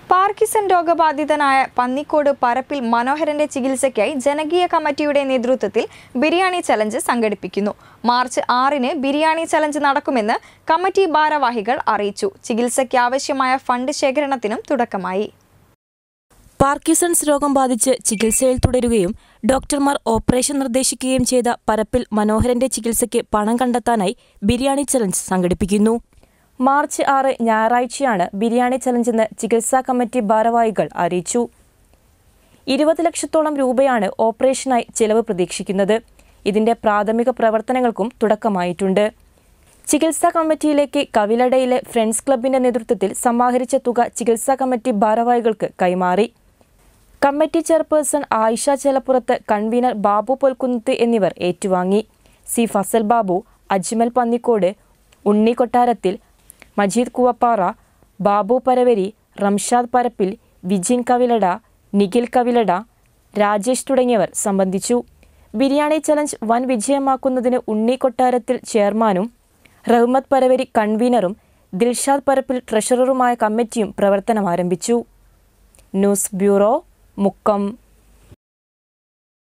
Parkinson രോഗബാധിതനായ Pannikode പരപ്പിൽ മനോഹരന്റെ ചികിത്സയ്ക്കായി ജനകീയ കമ്മിറ്റിയുടെ നേതൃത്വത്തിൽ ബിരിയാണി ചലഞ്ച് സംഘടിപ്പിക്കുന്നു മാർച്ച് ആറിന് ബിരിയാണി ചലഞ്ച് നടക്കുമെന്ന് കമ്മിറ്റി ഭാരവാഹികൾ അറിയിച്ചു ചികിത്സയ്ക്ക് ആവശ്യമായ ഫണ്ട് ശേഖരണത്തിനും തുടക്കമായി പാർക്കിസൺസ് രോഗം ബാധിച്ച് ചികിത്സയിൽ തുടരുകയും ഡോക്ടർമാർ ഓപ്പറേഷൻ നിർദ്ദേശിക്കുകയും ചെയ്ത പരപ്പിൽ മനോഹരന്റെ ചികിത്സയ്ക്ക് പണം കണ്ടെത്താനായി ബിരിയാണി ചലഞ്ച് സംഘടിപ്പിക്കുന്നു മാർച്ച് ആറ് ഞായറാഴ്ചയാണ് ബിരിയാണി ചലഞ്ചെന്ന് ചികിത്സാ കമ്മിറ്റി ഭാരവാഹികൾ അറിയിച്ചു ഇരുപത് ലക്ഷത്തോളം രൂപയാണ് ഓപ്പറേഷനായി ചെലവ് പ്രതീക്ഷിക്കുന്നത് ഇതിന്റെ പ്രാഥമിക പ്രവർത്തനങ്ങൾക്കും തുടക്കമായിട്ടുണ്ട് ചികിത്സാ കമ്മിറ്റിയിലേക്ക് കവിലടയിലെ ഫ്രണ്ട്സ് ക്ലബിന്റെ നേതൃത്വത്തിൽ സമാഹരിച്ച തുക ചികിത്സാ കമ്മിറ്റി ഭാരവാഹികൾക്ക് കൈമാറി committee chairperson Ayisha Chelappurath convener Babu Polkunnath എന്നിവർ ഏറ്റുവാങ്ങി സി ഫസൽ ബാബു അജ്മൽ പന്നിക്കോട് ഉണ്ണി കൊട്ടാരത്തിൽ മജീദ് കുവപ്പാറ ബാബു പരവരി റംഷാദ് പരപ്പിൽ വിജിൻ കവിലട നിഖിൽ കവിലട രാജേഷ് തുടങ്ങിയവർ സംബന്ധിച്ചു ബിരിയാണി ചലഞ്ച് വൻ വിജയമാക്കുന്നതിന് ഉണ്ണി കൊട്ടാരത്തിൽ ചെയർമാനും റഹ്മത്ത് പരവരി കൺവീനറും ദിൽഷാദ് പരപ്പിൽ ട്രഷററുമായ കമ്മിറ്റിയും പ്രവർത്തനം ആരംഭിച്ചു ന്യൂസ് ബ്യൂറോ മുക്കം